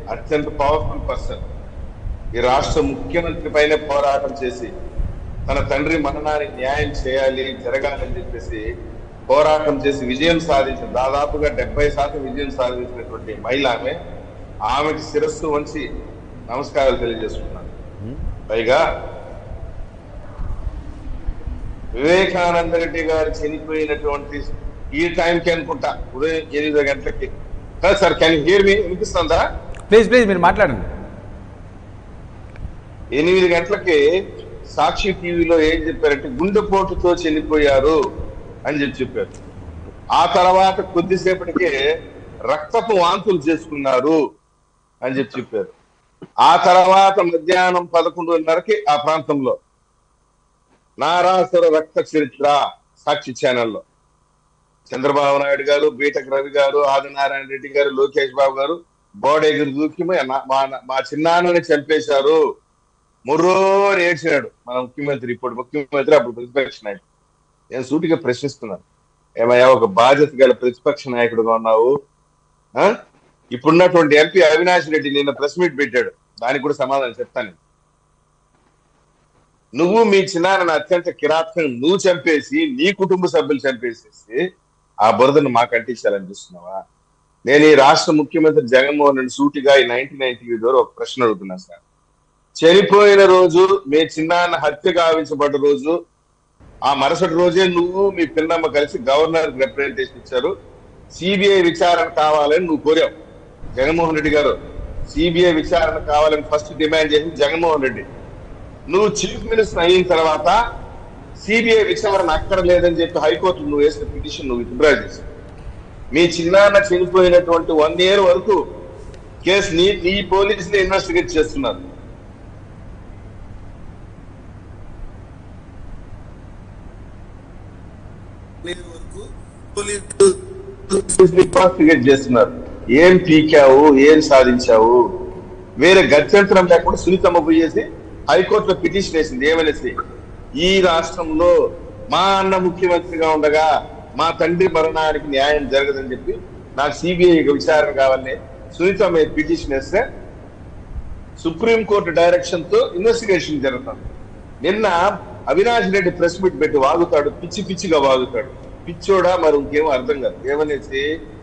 అత్యంత powerful person ఈ రాష్ట్ర ముఖ్యమంత్రి పైన పోరాటం చేసి తన తండ్రి మరణానికి న్యాయం చేయాలి జరగాలని చెప్పేసి పోరాటం చేసి విజయం సాధించిన దాదాపుగా డెబ్బై శాతం విజయం సాధించినటువంటి మహిళ ఆమె ఆమెకి శిరస్సు వంచి నమస్కారాలు తెలియజేస్తున్నాను పైగా వివేకానంద రెడ్డి గారు చనిపోయినటువంటి ఈ టైంకి అనుకుంటా ఉదయం ఎనిమిది గంటలకి కాదు సార్ కెన్ హియర్ మీ వినిపిస్తుందా ప్లీజ్ ప్లీజ్ మీరు మాట్లాడండి ఎనిమిది గంటలకి సాక్షి టీవీలో ఏం చెప్పారంటే గుండెపోటుతో చనిపోయారు అని చెప్పి చెప్పారు ఆ తర్వాత కొద్దిసేపటికే రక్తపు వాంతులు చేసుకున్నారు అని చెప్పి చెప్పారు ఆ తర్వాత మధ్యాహ్నం పదకొండున్నరకి ఆ ప్రాంతంలో నారాసుర రక్త చరిత్ర సాక్షి ఛానల్లో చంద్రబాబు నాయుడు గారు బీటక్ రవి గారు ఆదినారాయణ రెడ్డి గారు లోకేష్ బాబు గారు బోడేగిరి దూకి మా- మా మా చిన్నాన్నని చంపేశారు ముర్రో అని ఏడ్చినాడు మన ముఖ్యమంత్రి ఇప్పుడు ముఖ్యమంత్రి అప్పుడు ప్రతిపక్ష నాయకుడు నేను సూటిగా ప్రశ్నిస్తున్నాను ఏమయ్యా ఒక బాధ్యత గల ప్రతిపక్ష నాయకుడుగా ఉన్నావు ఆ? ఇప్పుడున్నటువంటి ఎంపీ అవినాష్ రెడ్డి నిన్న ప్రెస్ మీట్ పెట్టాడు దానికి కూడా సమాధానం చెప్తాను నేను. నువ్వు మీ చిన్నాన్న అత్యంత కిరాతకం నువ్వు చంపేసి నీ కుటుంబ సభ్యులు చంపేసేసి ఆ బురదను మాకు అంటించాలనిపిస్తున్నావా నేను ఈ రాష్ట్ర ముఖ్యమంత్రి జగన్మోహన్ రెడ్డి సూటిగా ఈ నైన్టీన్ నైన్టీ ద్వారా ఒక ప్రశ్న అడుగుతున్నా సార్ చనిపోయిన రోజు మీ చిన్నాన్న హత్య గావించబడ్డ రోజు ఆ మరుసటి రోజే నువ్వు మీ పిన్నమ్మ కలిసి గవర్నర్ రిప్రజెంటేషన్ ఇచ్చారు సిబిఐ విచారణ కావాలని నువ్వు కోరావు జగన్మోహన్ రెడ్డి గారు సిబిఐ విచారణ కావాలని ఫస్ట్ డిమాండ్ చేసింది జగన్మోహన్ రెడ్డి నువ్వు చీఫ్ మినిస్టర్ అయిన తర్వాత సిబిఐ విచారణ అక్కడ లేదని చెప్పి హైకోర్టు నువ్వు వేసిన పిటిషన్ నువ్వు విత్డ్రా చేసావు మీ చిన్నాన్న చనిపోయినటువంటి వన్ ఇయర్ వరకు కేసు నీ నీ పోలీసులు ఇన్వెస్టిగేట్ చేస్తున్నారు ఇన్వెస్టిగేట్ చేస్తున్నారు ఏం పీకావు ఏం సాధించావు వేరే గత్యంతరం లేకుండా సునీతమ్మ పోయేసి హైకోర్టులో పిటిషన్ వేసింది ఏమనేసి ఈ రాష్ట్రంలో మా అన్న ముఖ్యమంత్రిగా ఉండగా మా తండ్రి మరణానికి న్యాయం జరగదని చెప్పి నాకు సిబిఐ విచారణ కావాలని సునీతమ్మ పిటిషన్ వేస్తే సుప్రీంకోర్టు డైరెక్షన్ తో ఇన్వెస్టిగేషన్ జరుగుతుంది నిన్న అవినాష్ రెడ్డి ప్రెస్ మీట్ పెట్టి వాగుతాడు పిచ్చి పిచ్చిగా వాగుతాడు పిచ్చోడా మరి ఇంకేమో అర్థం కాదు ఏమనేసి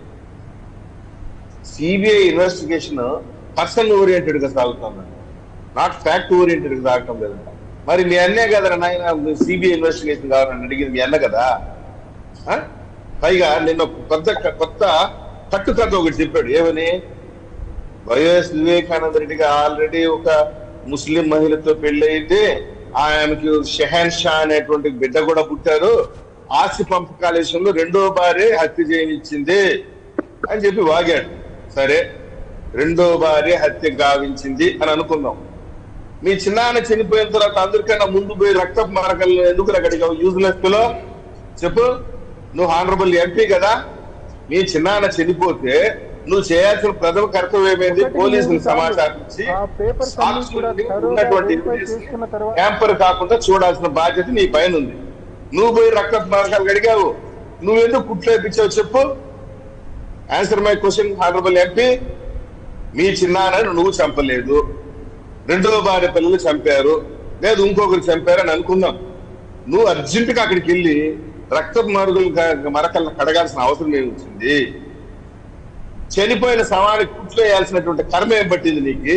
సిబిఐ ఇన్వెస్టిగేషన్ పర్సన్ ఓరియంటెడ్ గా సాగుతుంది నాట్ ఫ్యాక్ట్ ఓరియంటెడ్ గా సాగటం లేదంట మరి మీ అన్నే కదా నాయన సిబిఐ ఇన్వెస్టిగేషన్ కావాలని అడిగింది మీ అన్న కదా ఆ? పైగా నిన్న ఒక కొత్త కొత్త కట్టుకథ ఒకటి చెప్పాడు ఏమని వైఎస్ వివేకానంద రెడ్డికి ఆల్రెడీ ఒక ముస్లిం మహిళతో పెళ్ళయింది ఆమెకి షెహన్ షా అనేటువంటి బిడ్డ కూడా పుట్టారు ఆస్తి పంపకాల విషయంలో రెండో భార్య హత్య చేయనిచ్చింది అని చెప్పి వాగాడు సరే రెండో భార్య హత్య గావించింది అని అనుకుందాం మీ చిన్నాన్న చనిపోయిన తర్వాత అందరికన్నా ముందు పోయి రక్త మరకలు ఎందుకు అక్కడికి యూజ్లెస్ లో చెప్పు నువ్వు హానరబుల్ ఎంపీ కదా మీ చిన్నాన్న చనిపోతే నువ్వు చేయాల్సిన ప్రథమ కర్తవ్యం ఏంది పోలీసులకు సమాచారం ఇచ్చి ఆ పేపర్స్ అన్ని కూడా సాక్షుల్ని థరోగా ఉన్నటువంటి వెరిఫై evidence ని చేసుకున్న తర్వాత ట్యాంపర్ కాకుండా చూడాల్సిన బాధ్యత నీ పైన ఉంది నువ్వు పోయి రక్త మార్గాలు గడిగావు నువ్వెందుకు కుట్లేపించావు చెప్పు answer my question honourable MP మీ చిన్నాన్నను నువ్వు చంపలేదు రెండో భార్య పిల్లలు చంపారు లేదు ఇంకొకరు చంపారని అనుకుందాం నువ్వు అర్జెంట్ గా అక్కడికి వెళ్ళి రక్త మరుగులు మరకలను కడగాల్సిన అవసరం ఏమి వచ్చింది చనిపోయిన శవానికి కుట్లేయాల్సినటువంటి కర్మ ఏం పట్టింది నీకు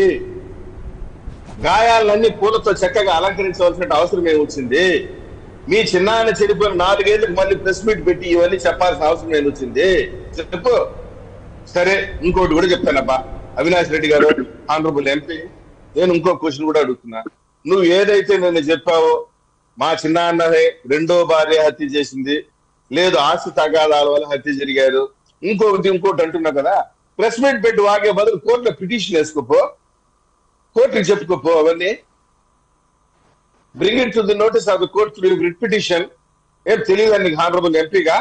గాయాలన్నీ పూలతో చక్కగా అలంకరించవలసిన అవసరం ఏమి వచ్చింది మీ చిన్నాన్న చనిపోయిన నాలుగేళ్లకు మళ్ళీ ప్రెస్ మీట్ పెట్టి ఇవన్నీ చెప్పాల్సిన అవసరం ఏమి వచ్చింది చెప్పు సరే ఇంకోటి కూడా చెప్తానబ్బా అవినాష్ రెడ్డి గారు ఆనరబుల్ ఎంపీ నేను ఇంకో క్వశ్చన్ కూడా అడుగుతున్నా నువ్వు ఏదైతే నిన్న చెప్పావో మా చిన్నాన్ననే రెండో భార్య హత్య చేసింది లేదు ఆస్తి తగాదాల వల్ల హత్య జరిగారు ఇంకొకటి ఇంకోటి అంటున్నావు కదా ప్రెస్ మీట్ పెట్టి వాగే బదులు కోర్టులో పిటిషన్ వేసుకోపో కోర్టుకి చెప్పుకోపో అవన్నీ bring it to the notice of the court through writ petition ఏం తెలియదు నీకు హానరబుల్ ఎంపీగా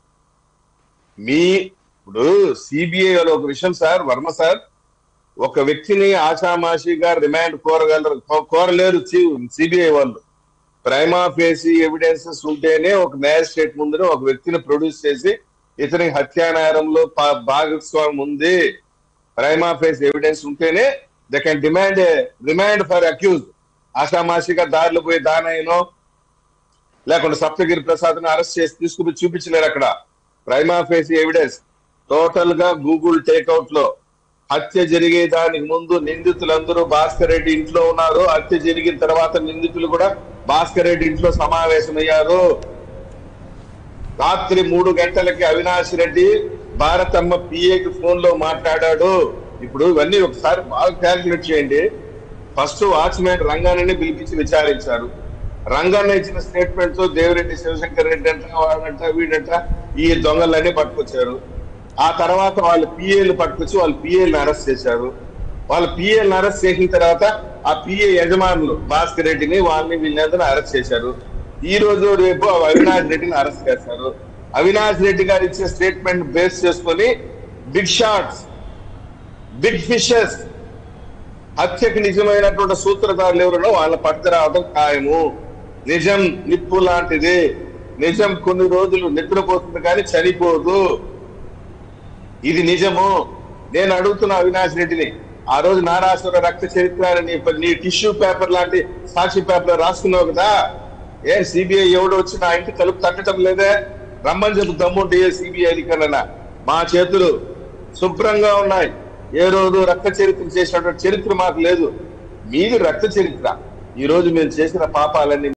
మీ ఇప్పుడు సిబిఐ ఒక విషయం సార్ వర్మ సార్ ఒక వ్యక్తిని ఆషామాషిగా రిమాండ్ కోరగలరు కో- కోరలేరు సిబిఐ వాళ్ళు ప్రైమా ఫేసి ఎవిడెన్సెస్ ఉంటేనే ఒక మ్యాజిస్ట్రేట్ ముందున ఒక వ్యక్తిని ప్రొడ్యూస్ చేసి ఇతని హత్యా నేరంలో పా- భాగస్వామ్యం ఉంది ప్రైమా ఫేస్ ఎవిడెన్స్ ఉంటేనే they can demand remand for accused ఆషామాషిగా దారిలో పోయి దానయ్యనో లేకుంటే సప్తగిరి ప్రసాద్ అరెస్ట్ చేసి తీసుకుని చూపించలేరు అక్కడ ప్రైమా ఫేస్ ఎవిడెన్స్ టోటల్ గా గూగుల్ టేక్అవుట్ లో హత్య జరిగే దానికి ముందు నిందితులందరూ భాస్కర్ రెడ్డి ఇంట్లో ఉన్నారు హత్య జరిగిన తర్వాత నిందితులు కూడా భాస్కర్ రెడ్డి ఇంట్లో సమావేశమయ్యారు రాత్రి మూడు గంటలకి అవినాష్ రెడ్డి భారతమ్మ పిఏకి ఫోన్ లో మాట్లాడాడు ఇప్పుడు ఇవన్నీ ఒకసారి బాగా క్యాల్కులేట్ చేయండి ఫస్ట్ వాచ్మెన్ రంగాన్ని పిలిపించి విచారించారు రంగాన్ని ఇచ్చిన స్టేట్మెంట్ తో దేవిరెడ్డి శివశంకర్ రెడ్డి అంట వాడంట వీడంట ఈ దొంగలన్నీ పట్టుకొచ్చారు ఆ తర్వాత వాళ్ళు పిఏలు పట్టుకొచ్చి వాళ్ళు పిఏలను అరెస్ట్ చేశారు వాళ్ళు పిఏలను అరెస్ట్ చేసిన తర్వాత ఆ పిఏ యజమానులు భాస్కర్ రెడ్డిని వాళ్ళని వీళ్ళందరూ అరెస్ట్ చేశారు ఈ రోజు రేపు ఆ అవినాష్ రెడ్డిని అరెస్ట్ చేశారు అవినాష్ రెడ్డి గారు ఇచ్చే స్టేట్మెంట్ బేస్ చేసుకొని బిగ్ షాట్స్ బిగ్ ఫిషెస్ హత్యకి నిజమైనటువంటి సూత్రధారులు ఎవరునో వాళ్ళ పట్టు రావడం ఖాయము నిజం నిప్పు లాంటిది నిజం కొన్ని రోజులు నిద్రపోతుంది కానీ చనిపోదు ఇది నిజము నేను అడుగుతున్న అవినాష్ రెడ్డిని ఆ రోజు నారాసుర రక్త చరిత్ర అని నీ- నీ టిష్యూ పేపర్ లాంటి సాక్షి పేపర్ రాసుకున్నావు కదా ఏ సిబిఐ ఎవడు వచ్చి నా ఇంటి తలుపు తట్టడం లేదే రమ్మని చెప్పు దమ్ముంటే సిబిఐ అధికారులనా మా చేతులు శుభ్రంగా ఉన్నాయి ఏ రోజు రక్త చరిత్ర చేసినటువంటి చరిత్ర మాకు లేదు మీది రక్త చరిత్ర ఈ రోజు మేము చేసిన పాపాలన్నీ